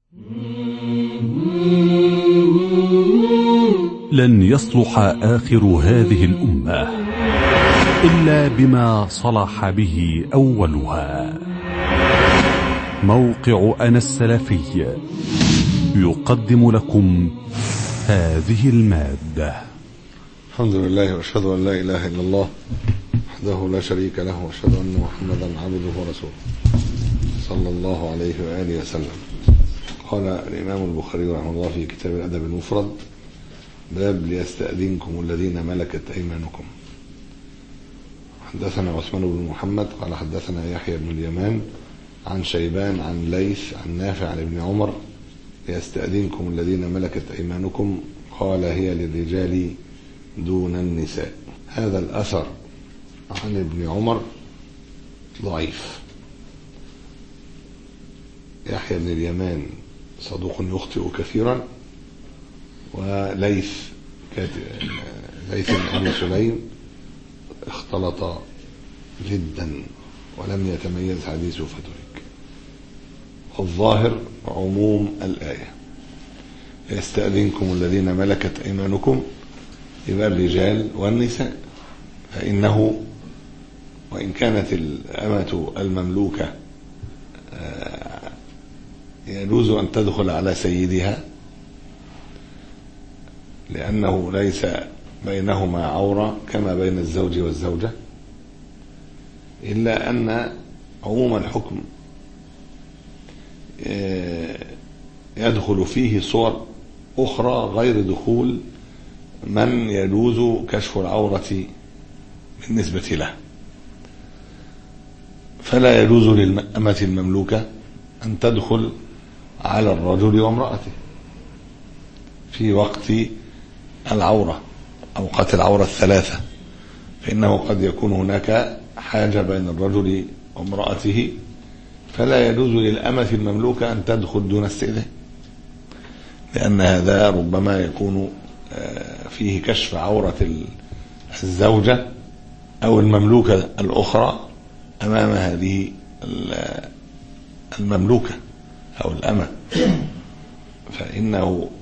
لن يصلح آخر هذه الأمة إلا بما صلح به أولها موقع أنا السلفي يقدم لكم هذه المادة الحمد لله واشهد ان لا اله الا الله وحده لا شريك له واشهد ان محمدا عبده ورسوله صلى الله عليه واله وسلم قال الامام البخاري رحمه الله في كتاب الادب المفرد باب ليستاذنكم الذين ملكت ايمانكم حدثنا عثمان بن محمد قال حدثنا يحيى بن اليمان عن شيبان عن ليث عن نافع عن ابن عمر ليستأذنكم الذين ملكت أيمانكم قال هي للرجال دون النساء هذا الأثر عن ابن عمر ضعيف يحيى بن اليمان صدوق يخطئ كثيرا وليث ليث بن أبي سليم اختلط جدا ولم يتميز حديثه فترك الظاهر عموم الآية يستأذنكم الذين ملكت أيمانكم يبقى الرجال والنساء فإنه وإن كانت الأمة المملوكة يجوز أن تدخل على سيدها لأنه ليس بينهما عورة كما بين الزوج والزوجة إلا أن عموم الحكم يدخل فيه صور أخرى غير دخول من يجوز كشف العورة بالنسبة له فلا يجوز للأمة المملوكة أن تدخل على الرجل وامرأته في وقت العورة أوقات العورة الثلاثة فإنه قد يكون هناك حاجة بين الرجل وامرأته فلا يجوز للأمة المملوكة أن تدخل دون استئذان لأن هذا ربما يكون فيه كشف عورة الزوجة أو المملوكة الأخرى أمام هذه المملوكة أو الأمة فإنه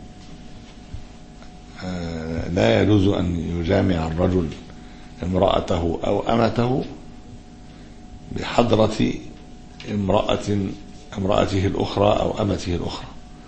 لا يجوز أن يجامع الرجل امرأته أو أمته بحضرة امرأة امرأته الأخرى أو أمته الأخرى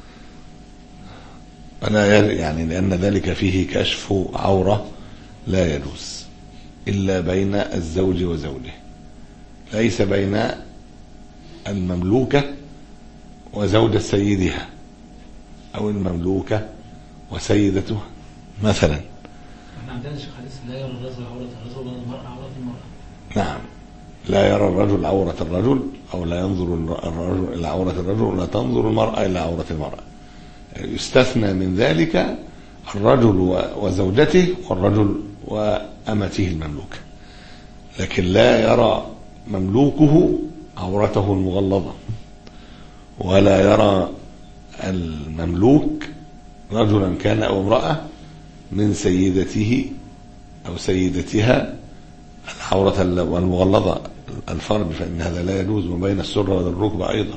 ولا يعني لأن ذلك فيه كشف عورة لا يجوز إلا بين الزوج وزوجه ليس بين المملوكة وزوجة سيدها أو المملوكة وسيدتها مثلا احنا عندنا شيخ حديث لا يرى الرجل عورة الرجل ولا المرأة عورة المرأة نعم لا يرى الرجل عورة الرجل أو لا ينظر الرجل إلى عورة الرجل ولا تنظر المرأة إلى عورة المرأة يستثنى من ذلك الرجل وزوجته والرجل وأمته المملوكة لكن لا يرى مملوكه عورته المغلظة ولا يرى المملوك رجلا كان أو امرأة من سيدته أو سيدتها العورة المغلظة الفرج فإن هذا لا يجوز ما بين السرة والركبة أيضا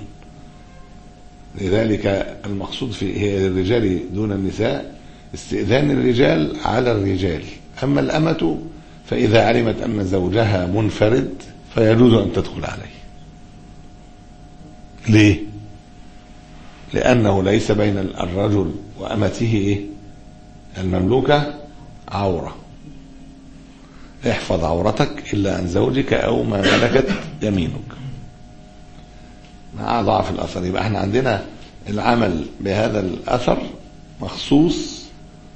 لذلك المقصود في هي الرجال دون النساء استئذان الرجال على الرجال أما الأمة فإذا علمت أن زوجها منفرد فيجوز أن تدخل عليه ليه لأنه ليس بين الرجل وأمته إيه؟ المملوكة عورة احفظ عورتك إلا عن زوجك أو ما ملكت يمينك مع ضعف الأثر يبقى احنا عندنا العمل بهذا الأثر مخصوص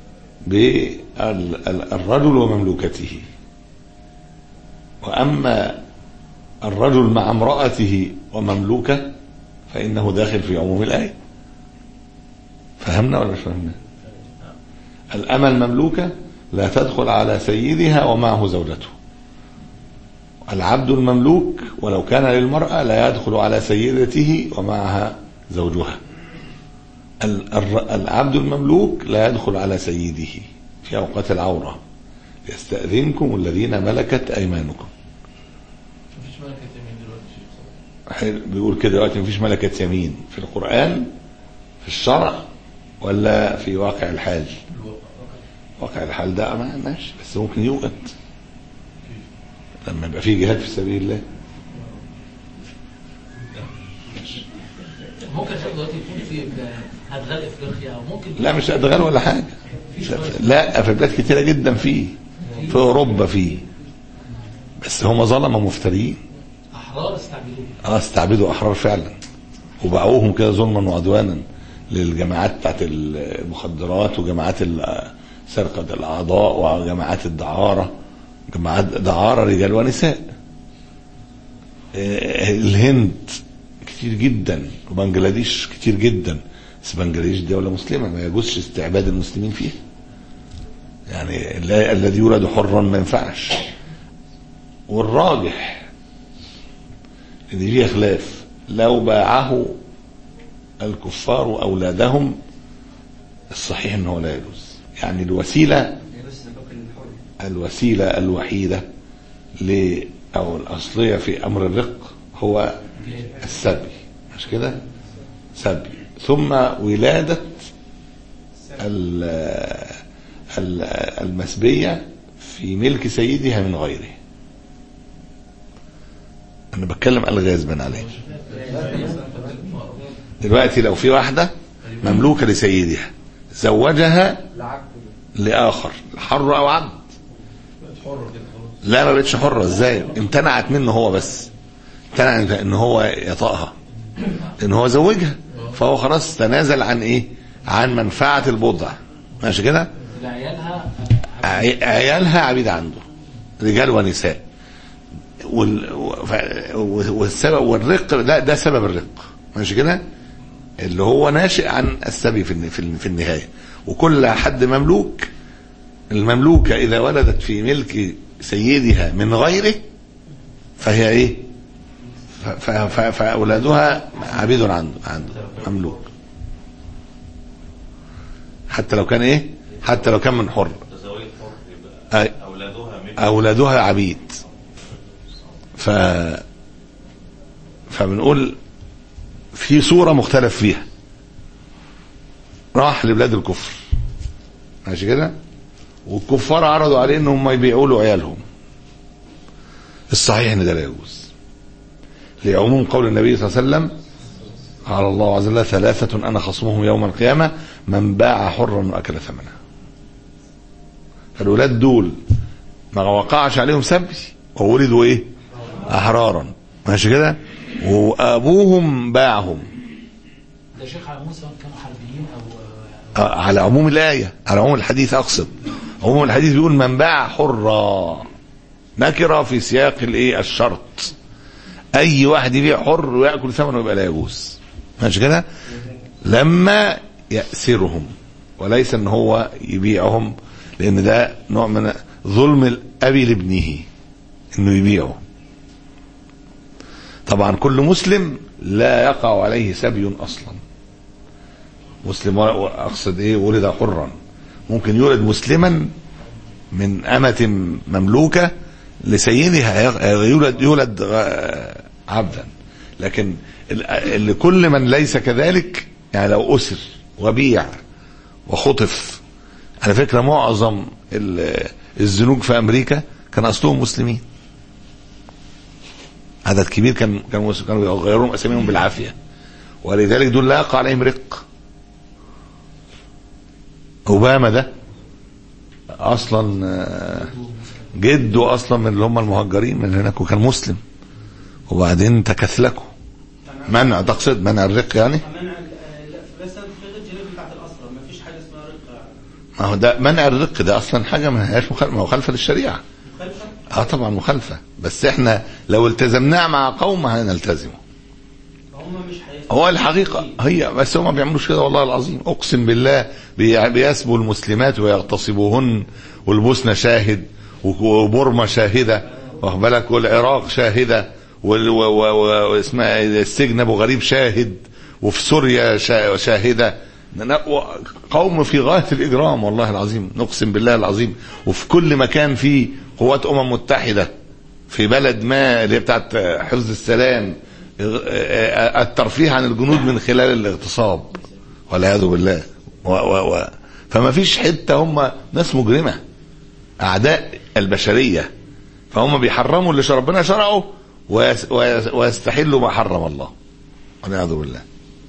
بالرجل ومملوكته وأما الرجل مع امرأته ومملوكة فإنه داخل في عموم الآية فهمنا ولا مش فهمنا الأمة المملوكة لا تدخل على سيدها ومعه زوجته العبد المملوك ولو كان للمرأة لا يدخل على سيدته ومعها زوجها العبد المملوك لا يدخل على سيده في أوقات العورة يستأذنكم الذين ملكت أيمانكم مفيش ملكة يمين دلوقتي شيخ حلو. بيقول كده دلوقتي مفيش ملكة يمين في القرآن في الشرع ولا في واقع الحال واقع الحال ده ما- ماشي بس ممكن يوجد لما يبقى في جهاد في سبيل الله ممكن شايف دلوقتي يكون في ادغال افريقيا او ممكن لا مش ادغال ولا حاجه لا في بلاد كتيره جدا فيه في اوروبا فيه بس هم ظلمه مفترين احرار استعملوه اه استعبدوا احرار فعلا وباعوهم كده ظلما وعدوانا للجماعات بتاعت المخدرات وجماعات ال- سرقه الاعضاء وجماعات الدعاره جماعات دعاره رجال ونساء آه، الهند كتير جدا وبنجلاديش كتير جدا بس بنجلاديش دولة مسلمة ما يجوزش استعباد المسلمين فيها يعني لا- الذي يولد حرا ما ينفعش والراجح ان فيه خلاف لو باعه الكفار اولادهم الصحيح انه لا يجوز يعني الوسيله الوسيله الوحيده ل او الاصليه في امر الرق هو السبي مش كده سبي ثم ولاده ال- ال- المسبيه في ملك سيدها من غيره انا بتكلم الغاز بن عليه دلوقتي لو في واحده مملوكه لسيدها زوجها لاخر حر او عبد لا ما بقتش حره ازاي امتنعت منه هو بس امتنع ان هو يطأها ان هو زوجها فهو خلاص تنازل عن ايه عن منفعه البضع ماشي كده لعيالها عي- عيالها عبيد عنده رجال ونساء وال... ف- والسبب والرق ده ده سبب الرق ماشي كده اللي هو ناشئ عن السبي في الن- في الن- في النهايه وكل حد مملوك المملوكه اذا ولدت في ملك سيدها من غيره فهي ايه ف- ف- ف- فاولادها عبيد عنده عنده مملوك حتى لو كان ايه حتى لو كان من حر تزوج حر يبقى أي- اولادها من اولادها عبيد ف فبنقول في صوره مختلف فيها راح لبلاد الكفر ماشي كده والكفار عرضوا عليه ان هم يبيعوا له عيالهم الصحيح ان ده لا يجوز لعموم قول النبي صلى الله عليه وسلم قال الله عز وجل ثلاثة أنا خصمهم يوم القيامة من باع حرا وأكل ثمنه فالولاد دول ما وقعش عليهم سبي وولدوا ايه احرارا ماشي كده وابوهم باعهم ده شيخ على موسى كانوا حربيين او آه، على عموم الايه على عموم الحديث اقصد عموم الحديث بيقول من باع حرا نكره في سياق الايه الشرط اي واحد يبيع حر وياكل ثمنه يبقى لا يجوز ماشي كده لما يأسرهم وليس ان هو يبيعهم لان ده نوع من ظلم الاب لابنه انه يبيعه طبعا كل مسلم لا يقع عليه سبي اصلا مسلم و- اقصد ايه ولد حرا ممكن يولد مسلما من أمة مملوكة لسيدها يولد يولد آه، عبدا لكن ال- لكل من ليس كذلك يعني لو أسر وبيع وخطف على فكرة معظم ال- الزنوج في أمريكا كان أصلهم مسلمين عدد كبير كان كانوا كانوا يغيرون أساميهم بالعافية ولذلك دول لا يقع عليهم رق أوباما ده اصلا آه، جده اصلا من اللي هم المهجرين من هناك وكان مسلم وبعدين تكثلكوا منع تقصد منع الرق يعني منع ال- لا، بس انا في الجنوب بتاعت الاسرى ما فيش حاجه اسمها رقه ما هو ده منع الرق ده اصلا حاجه ما هياش مخالفه مخالفه للشريعه مخالفه اه طبعا مخالفه بس احنا لو التزمناه مع قوم هنلتزمه هم مش هيستفيدوا هو الحقيقة هي بس هم ما بيعملوش كده والله العظيم أقسم بالله بي- بيسبوا المسلمات ويغتصبوهن والبوسنة شاهد وبورما شاهدة واخد بالك والعراق شاهدة وال- و- و- و- واسمها إيه، السجن أبو غريب شاهد وفي سوريا شا- شاهدة ن- و- قوم في غاية الإجرام والله العظيم نقسم بالله العظيم وفي كل مكان في قوات أمم متحدة في بلد ما اللي هي بتاعت حفظ السلام الترفيه عن الجنود من خلال الاغتصاب والعياذ بالله و و و فما فيش حته هم ناس مجرمه اعداء البشريه فهم بيحرموا اللي ربنا شرعه ويس ويس ويستحلوا ما حرم الله والعياذ بالله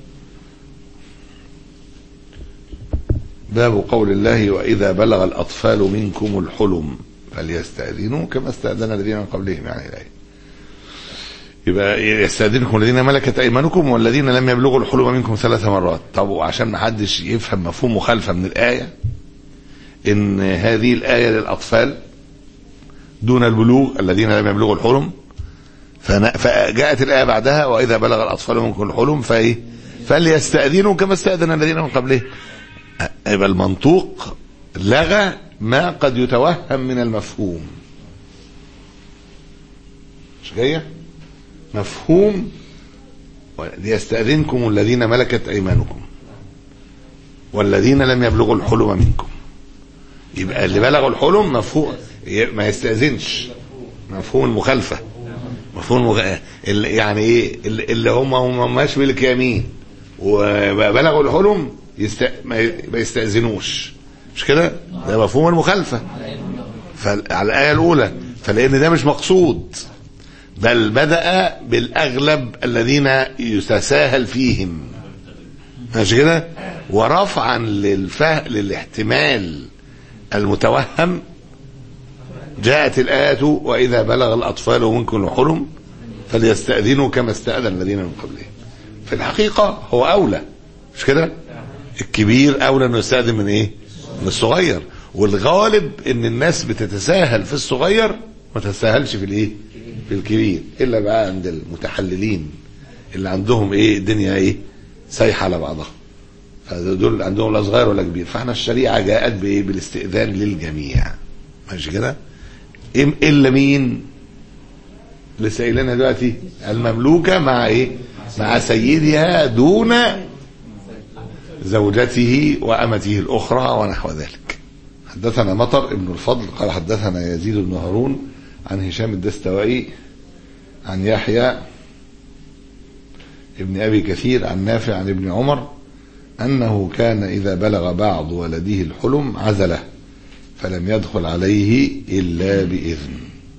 باب قول الله واذا بلغ الاطفال منكم الحلم فليستاذنوا كما استاذن الذين من قبلهم يعني الايه يبقى يستاذنكم الذين ملكت ايمانكم والذين لم يبلغوا الحلم منكم ثلاث مرات طب وعشان ما حدش يفهم مفهوم مخالفه من الايه ان هذه الايه للاطفال دون البلوغ الذين لم يبلغوا الحلم فن- فجاءت الايه بعدها واذا بلغ الاطفال منكم الحلم فايه فليستاذنوا كما استاذن الذين من قبلهم يبقى المنطوق لغى ما قد يتوهم من المفهوم مش جايه مفهوم ليستأذنكم الذين ملكت أيمانكم والذين لم يبلغوا الحلم منكم يبقى اللي بلغوا الحلم مفهوم ما يستأذنش مفهوم المخالفة مفهوم المغ... اللي يعني ايه اللي اللي هم هم ماش ملك يمين وبلغوا الحلم يست... ما ي- ما يستأذنوش مش كده ده مفهوم المخالفة فعلى الآية الأولى فلأن ده مش مقصود بل بدأ بالأغلب الذين يتساهل فيهم ماشي كده ورفعا للفه... للاحتمال المتوهم جاءت الآية وإذا بلغ الأطفال منكم الحلم فليستأذنوا كما استأذن الذين من قبلهم في الحقيقة هو أولى مش كده الكبير أولى أنه يستأذن من إيه من الصغير والغالب ان الناس بتتساهل في الصغير ما تتساهلش في الايه في الكبير الا بقى عند المتحللين اللي عندهم ايه الدنيا ايه سايحه على بعضها فدول عندهم لا صغير ولا كبير فاحنا الشريعه جاءت بايه بالاستئذان للجميع ماشي كده إم- الا مين اللي سائلنا دلوقتي المملوكه مع ايه مع سيدها دون زوجته وامته الاخرى ونحو ذلك حدثنا مطر ابن الفضل قال حدثنا يزيد بن هارون عن هشام الدستوائي عن يحيى ابن ابي كثير عن نافع عن ابن عمر انه كان اذا بلغ بعض ولده الحلم عزله فلم يدخل عليه الا باذن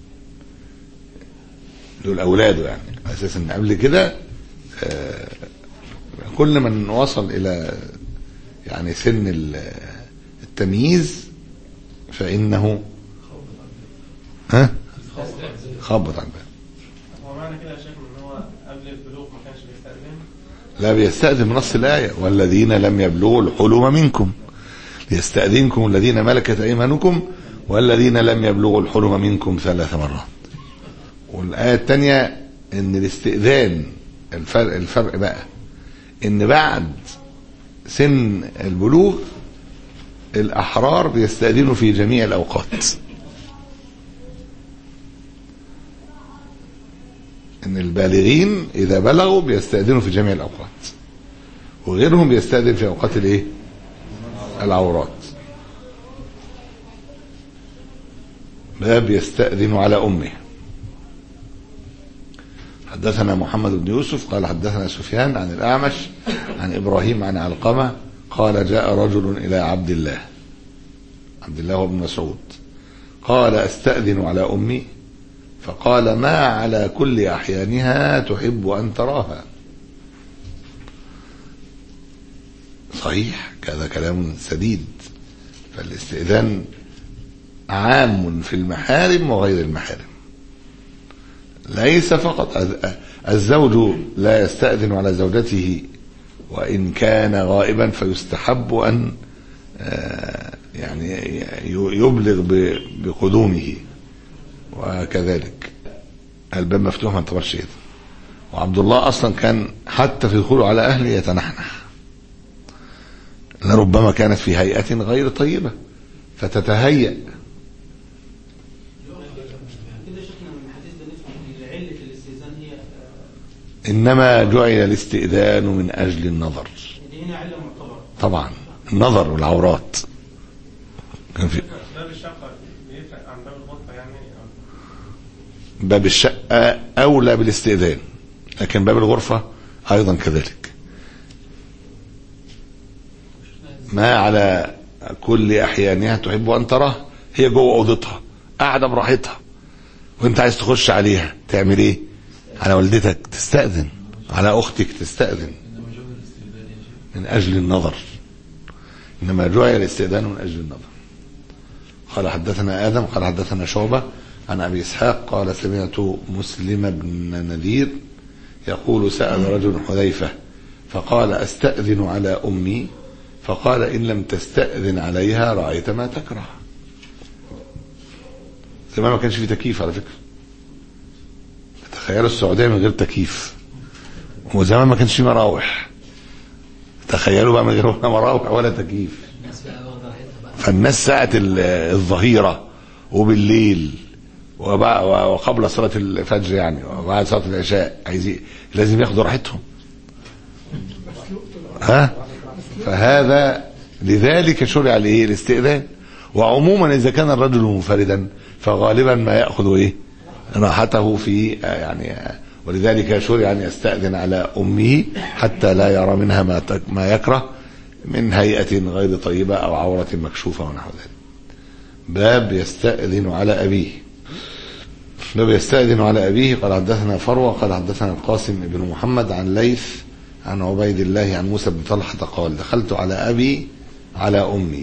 دول اولاده يعني اساسا قبل كده آه، كل من وصل الى يعني سن ال- التمييز فانه ها خبط على الباب هو معنى كده يا شيخ ان هو قبل البلوغ ما كانش بيستأذن لا بيستأذن من نص الآية والذين لم يبلغوا الحلم منكم ليستأذنكم الذين ملكت أيمانكم والذين لم يبلغوا الحلم منكم ثلاث مرات والآية الثانية إن الاستئذان الفرق الفرق بقى إن بعد سن البلوغ الأحرار بيستأذنوا في جميع الأوقات ان البالغين اذا بلغوا بيستأذنوا في جميع الاوقات وغيرهم بيستأذن في اوقات الايه العورات باب يستأذن على امه حدثنا محمد بن يوسف قال حدثنا سفيان عن الاعمش عن ابراهيم عن علقمه قال جاء رجل الى عبد الله عبد الله بن مسعود قال استأذن على امي فقال ما على كل احيانها تحب ان تراها صحيح هذا كلام سديد فالاستئذان عام في المحارم وغير المحارم ليس فقط الزوج لا يستأذن على زوجته وإن كان غائبا فيستحب أن آه، يعني يبلغ ب- بقدومه وكذلك الباب مفتوح ما انتظرش كده وعبد الله اصلا كان حتى في دخوله على اهله يتنحنح لربما كانت في هيئة غير طيبة فتتهيأ كده شفنا من الحديث ده نفهم ان علة الاستئذان هي آه، إنما جعل الاستئذان من أجل النظر دي هنا علة معتبرة طبعا النظر والعورات كان في باب الشقة بيفرق عن باب الغرفة يعني أو باب الشقة أولى بالاستئذان لكن باب الغرفة أيضا كذلك ما على كل احيانها تحب ان تراه هي جوه اوضتها قاعده براحتها وانت عايز تخش عليها تعمل ايه على والدتك تستأذن على اختك تستأذن من اجل النظر انما جعل الاستئذان من اجل النظر قال حدثنا ادم قال حدثنا شعبه عن ابي اسحاق قال سمعت مسلم بن نذير يقول سأل رجل حذيفه فقال استأذن على امي فقال ان لم تستأذن عليها رايت ما تكره زمان ما كانش في تكييف على فكره تخيلوا السعوديه من غير تكييف وزمان ما كانش في مراوح تخيلوا بقى من غير ولا مراوح ولا تكييف الناس بقى واخده راحتها بقى فالناس ساعة ال- الظهيرة وبالليل وبع- وقبل صلاة الفجر يعني وبعد صلاة العشاء عايزين لازم ياخدوا راحتهم ها فهذا لذلك شرع الايه الاستئذان وعموما اذا كان الرجل منفردا فغالبا ما ياخذ ايه راحته في آه، يعني آه، ولذلك شرع ان يستاذن على امه حتى لا يرى منها ما تك- ما يكره من هيئه غير طيبه او عوره مكشوفه ونحو ذلك باب يستاذن على ابيه باب يستاذن على ابيه قال حدثنا فروه قال حدثنا القاسم بن محمد عن ليث عن عبيد الله عن موسى بن طلحه قال دخلت على ابي على امي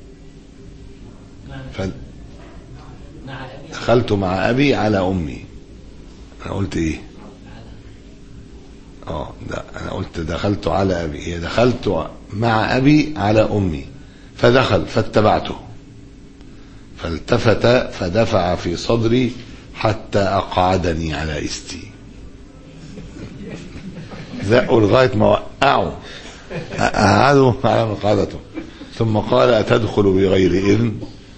نعم مع ابي فدخلت مع ابي على امي انا قلت ايه اه ده انا قلت دخلت على ابي هي دخلت مع ابي على امي فدخل فاتبعته فالتفت فدفع في صدري حتى اقعدني على استي زقوا لغايه ما وقعوا قعدوا على مقعدته ثم قال اتدخل بغير اذن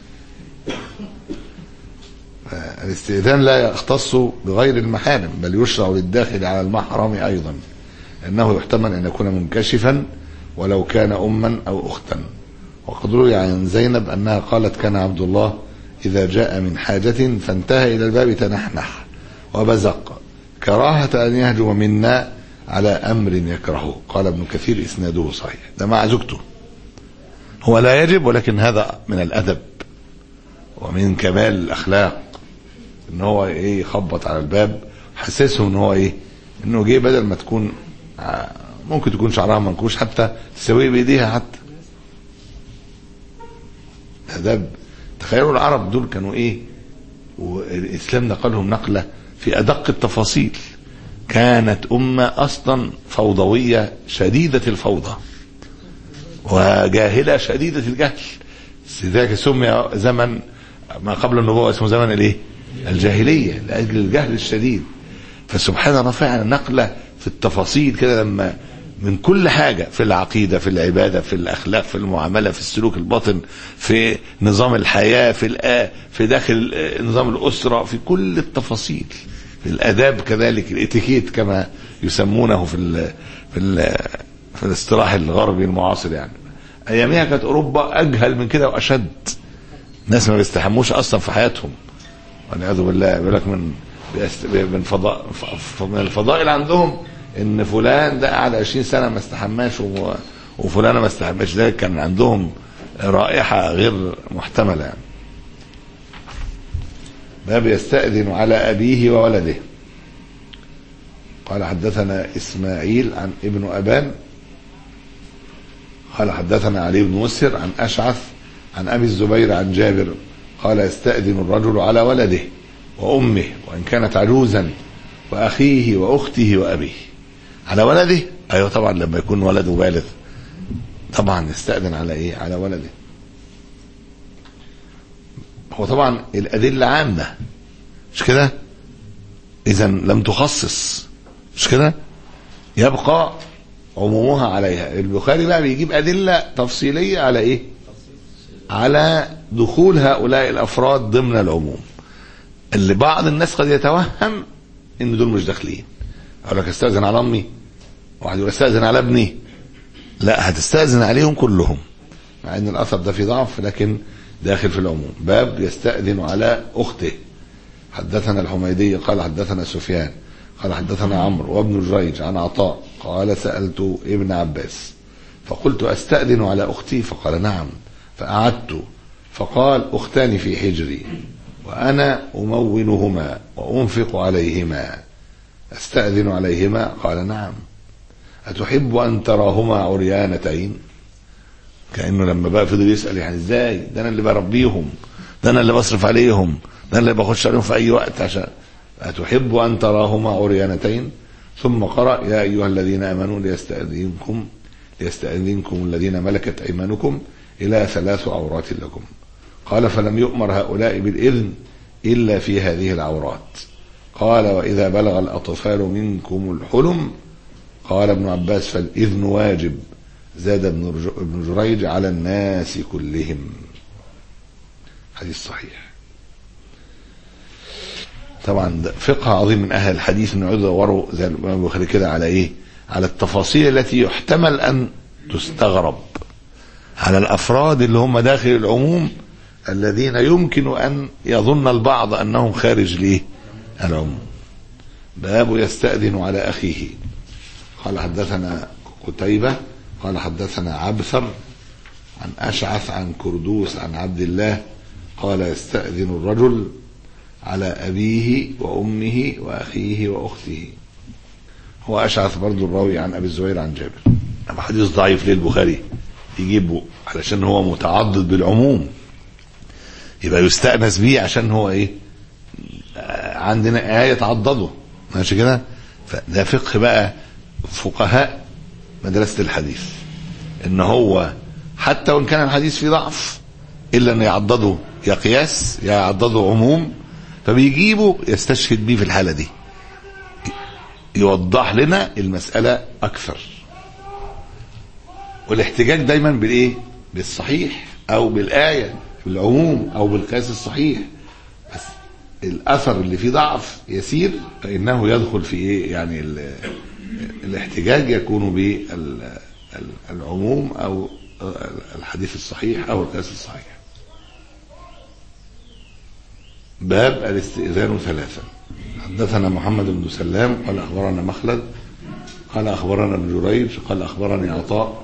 الاستئذان لا يختص بغير المحارم بل يشرع للداخل على المحرم ايضا انه يحتمل ان يكون منكشفا ولو كان اما او اختا وقد روي عن زينب انها قالت كان عبد الله اذا جاء من حاجه فانتهى الى الباب تنحنح وبزق كراهه ان يهجم منا على امر يكرهه قال ابن كثير اسناده صحيح ده مع زوجته هو لا يجب ولكن هذا من الادب ومن كمال الاخلاق ان هو ايه يخبط على الباب حسسه ان هو ايه انه جه بدل ما تكون ع- ممكن تكون شعرها منكوش حتى تسويه بايديها حتى اداب تخيلوا العرب دول كانوا ايه والاسلام نقلهم نقله في ادق التفاصيل كانت امه اصلا فوضويه شديده الفوضى وجاهله شديده الجهل لذلك سمي زمن ما قبل النبوه اسمه زمن الايه؟ الجاهليه لاجل الجهل الشديد فسبحان الله فعلا نقله في التفاصيل كده لما من كل حاجه في العقيده في العباده في الاخلاق في المعامله في السلوك الباطن في نظام الحياه في الآ في داخل آه، نظام الاسره في كل التفاصيل في الاداب كذلك الاتيكيت كما يسمونه في ال في ال في الاصطلاح الغربي المعاصر يعني ايامها كانت اوروبا اجهل من كده واشد ناس ما بيستحموش اصلا في حياتهم والعياذ بالله بيقول لك من بيست- من فضاء ف- ف- من الفضائل عندهم ان فلان ده قعد 20 سنه ما استحماش و- وفلانه ما استحماش ده كان عندهم رائحه غير محتمله يعني. باب يستأذن على أبيه وولده قال حدثنا إسماعيل عن ابن أبان قال حدثنا علي بن مسر عن أشعث عن أبي الزبير عن جابر قال يستأذن الرجل على ولده وأمه وإن كانت عجوزا وأخيه وأخته وأبيه على ولده أيوة طبعا لما يكون ولده بالغ طبعا يستأذن على إيه على ولده هو طبعا الأدلة عامة مش كده إذا لم تخصص مش كده يبقى عمومها عليها البخاري بقى بيجيب أدلة تفصيلية على إيه على دخول هؤلاء الأفراد ضمن العموم اللي بعض الناس قد يتوهم ان دول مش داخلين اقول لك استاذن على امي واحد يقول استاذن على ابني لا هتستاذن عليهم كلهم مع ان الاثر ده فيه ضعف لكن داخل في العموم باب يستاذن على اخته حدثنا الحميدي قال حدثنا سفيان قال حدثنا عمرو وابن جريج عن عطاء قال سالت ابن عباس فقلت أستأذن على أختي فقال نعم فأعدت فقال أختان في حجري وأنا أمونهما وأنفق عليهما أستأذن عليهما قال نعم أتحب أن تراهما عريانتين كأنه لما بقى فضل يسأل يعني ازاي ده أنا اللي بربيهم ده أنا اللي بصرف عليهم ده أنا اللي بخش عليهم في أي وقت عشان أتحب أن تراهما عريانتين ثم قرأ يا أيها الذين آمنوا ليستأذنكم ليستأذنكم الذين ملكت أيمانكم إلى ثلاث عورات لكم قال فلم يؤمر هؤلاء بالإذن إلا في هذه العورات قال وإذا بلغ الأطفال منكم الحلم قال ابن عباس فالإذن واجب زاد ابن رج- ابن جريج على الناس كلهم حديث صحيح طبعا ده فقه عظيم من اهل الحديث ان يقعدوا يدوروا زي الامام البخاري كده على ايه؟ على التفاصيل التي يحتمل ان تستغرب على الافراد اللي هم داخل العموم الذين يمكن ان يظن البعض انهم خارج ليه؟ العموم. باب يستأذن على اخيه. قال حدثنا قتيبة قال حدثنا عبثر عن أشعث عن كردوس عن عبد الله قال يستأذن الرجل على أبيه وأمه وأخيه وأخته هو أشعث برضو الراوي عن أبي الزبير عن جابر أما حديث ضعيف ليه البخاري يجيبه علشان هو متعضد بالعموم يبقى يستأنس بيه عشان هو إيه آه، عندنا آية تعضده ماشي كده فده فقه بقى فقهاء مدرسة الحديث ان هو حتى وان كان الحديث فيه ضعف الا ان يعضده يا قياس يا يعضده عموم فبيجيبه يستشهد بيه في الحالة دي يوضح لنا المسألة اكثر والاحتجاج دايما بالايه بالصحيح او بالايه بالعموم او بالقياس الصحيح بس الاثر اللي فيه ضعف يسير فانه يدخل في ايه يعني ال- الاحتجاج يكون بالعموم او الحديث الصحيح او القياس الصحيح باب الاستئذان ثلاثا حدثنا محمد بن سلام قال اخبرنا مخلد قال اخبرنا ابن جريج قال اخبرني عطاء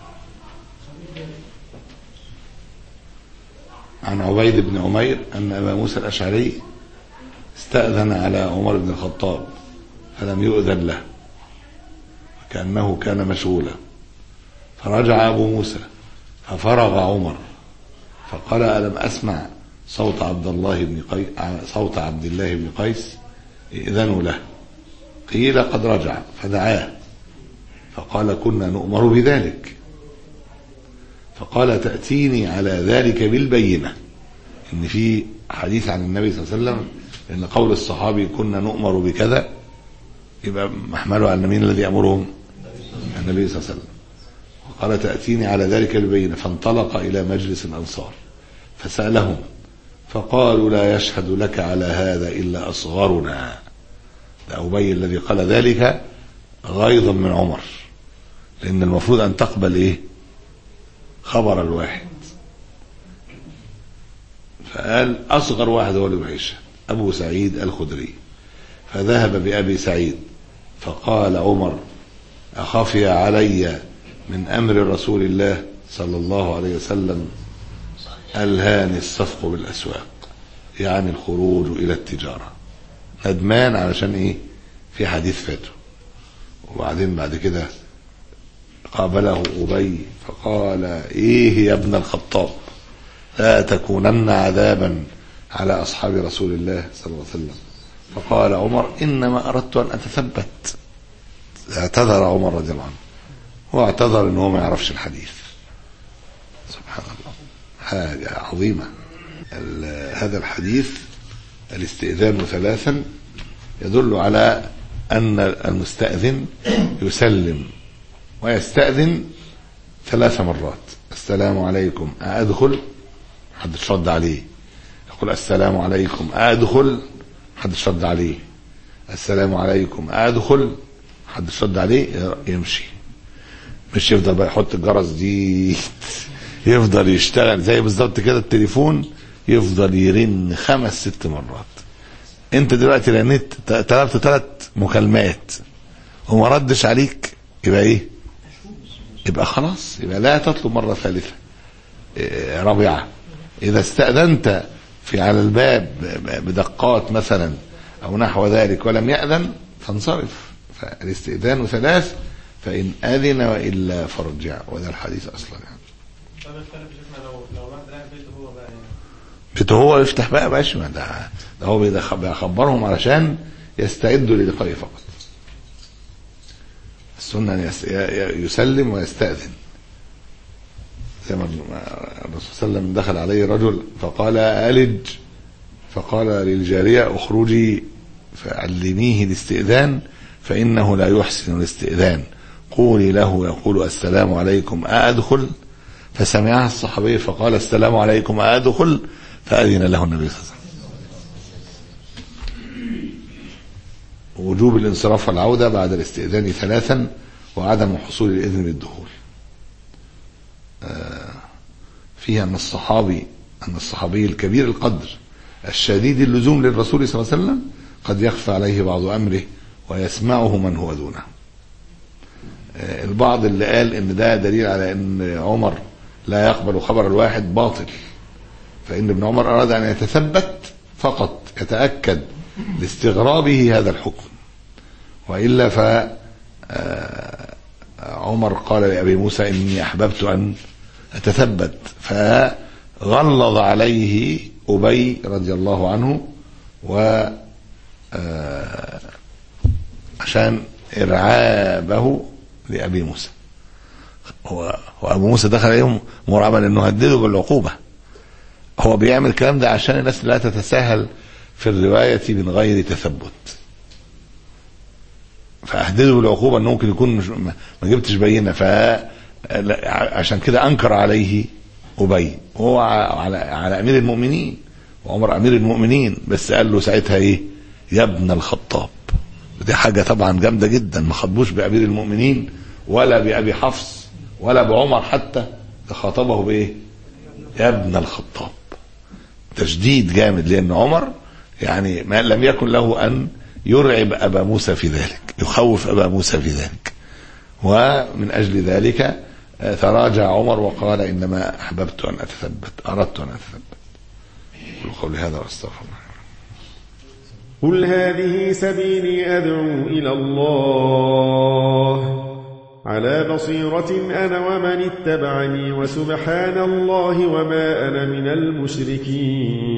عن عبيد بن عمير ان ابا موسى الاشعري استاذن على عمر بن الخطاب فلم يؤذن له كانه كان مشغولا فرجع ابو موسى ففرغ عمر فقال الم اسمع صوت عبد الله بن قيس صوت عبد الله بن قيس ائذنوا له قيل قد رجع فدعاه فقال كنا نؤمر بذلك فقال تأتيني على ذلك بالبينة إن في حديث عن النبي صلى الله عليه وسلم إن قول الصحابي كنا نؤمر بكذا يبقى محمله على مين الذي يأمرهم النبي صلى الله عليه وسلم وقال تأتيني على ذلك بالبينة فانطلق إلى مجلس الأنصار فسألهم فقالوا لا يشهد لك على هذا إلا أصغرنا ده أبي الذي قال ذلك غيظا من عمر لأن المفروض أن تقبل إيه خبر الواحد فقال أصغر واحد هو اللي بيشهد أبو سعيد الخدري فذهب بأبي سعيد فقال عمر أخفي علي من أمر رسول الله صلى الله عليه وسلم ألهاني الصفق بالأسواق يعني الخروج إلى التجارة ندمان علشان إيه في حديث فاته وبعدين بعد كده قابله أبي فقال إيه يا ابن الخطاب لا تكونن عذابا على أصحاب رسول الله صلى الله عليه وسلم فقال عمر إنما أردت أن أتثبت اعتذر عمر رضي الله عنه هو اعتذر أنه ما يعرفش الحديث سبحان الله حاجة عظيمة هذا الحديث الاستئذان ثلاثا يدل على أن المستأذن يسلم ويستأذن ثلاث مرات السلام عليكم أدخل حدش رد عليه يقول السلام عليكم أدخل حدش رد عليه السلام عليكم أدخل حدش رد عليه يمشي مش يفضل بقى يحط الجرس دي يفضل يشتغل زي بالظبط كده التليفون يفضل يرن خمس ست مرات انت دلوقتي رنيت طلبت ثلاث مكالمات وما ردش عليك يبقى ايه يبقى خلاص يبقى لا تطلب مرة ثالثة إيه، رابعة إذا استأذنت في على الباب بدقات مثلا أو نحو ذلك ولم يأذن فانصرف فالاستئذان ثلاث فإن أذن وإلا فارجع وده الحديث أصلا يعني طب اختلف شيخنا لو لو الواحد رايح بيته هو بقى يعني بيته هو يفتح بقى ماشي ما ده ده هو بيدخ- بيخبرهم علشان يستعدوا للقائه فقط السنة أن يس- ي- ي- يسلم ويستأذن زي ما الرسول صلى الله عليه وسلم دخل عليه رجل فقال ألج فقال للجارية اخرجي فعلميه الاستئذان فإنه لا يحسن الاستئذان قولي له يقول السلام عليكم أأدخل فسمعها الصحابي فقال السلام عليكم أأدخل فأذن له النبي صلى الله عليه وسلم وجوب الانصراف والعودة بعد الاستئذان ثلاثا وعدم حصول الإذن بالدخول آه، فيها أن الصحابي أن الصحابي الكبير القدر الشديد اللزوم للرسول صلى الله عليه وسلم قد يخفى عليه بعض أمره ويسمعه من هو دونه آه، البعض اللي قال ان ده دليل على ان عمر لا يقبل خبر الواحد باطل فان ابن عمر اراد ان يتثبت فقط يتاكد لاستغرابه هذا الحكم والا ف آه، عمر قال لابي موسى اني احببت ان اتثبت فغلظ عليه ابي رضي الله عنه و آه، عشان ارعابه لابي موسى هو وابو موسى دخل عليهم مرعبا انه هدده بالعقوبه هو بيعمل الكلام ده عشان الناس لا تتساهل في الروايه من غير تثبت فاهدده بالعقوبه انه ممكن يكون مش ما ما جبتش بينه ف لا- عشان كده انكر عليه ابي وهو ع- على على امير المؤمنين وعمر امير المؤمنين بس قال له ساعتها ايه يا ابن الخطاب دي حاجه طبعا جامده جدا ما خاطبوش بامير المؤمنين ولا بابي حفص ولا بعمر حتى ده خاطبه بايه يا ابن الخطاب تشديد جامد لان عمر يعني ما لم يكن له ان يرعب ابا موسى في ذلك يخوف ابا موسى في ذلك ومن اجل ذلك آه، تراجع عمر وقال انما احببت ان اتثبت اردت ان اتثبت قولوا قولي هذا واستغفر الله قل هذه سبيلي أدعو إلى الله على بصيرة أنا ومن اتبعني وسبحان الله وما أنا من المشركين